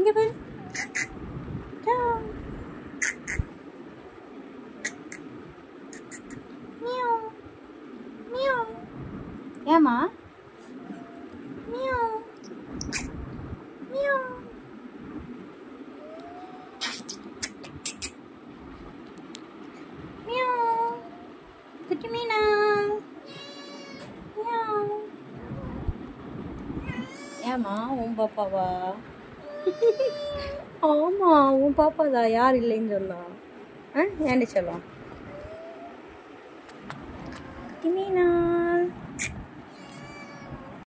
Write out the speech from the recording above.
இங்க பாரு Ciao. Meow. Meow. ஏமா Meow. Meow. Meow. குட்டி மீனா Meow. ஏமா உன் பாப்பாவா ஆமா உன் பாப்பா தான் யார் இல்லைன்னு சொன்னா ஆ ஏன்டி சொல்லலாம் குட்டி மீனா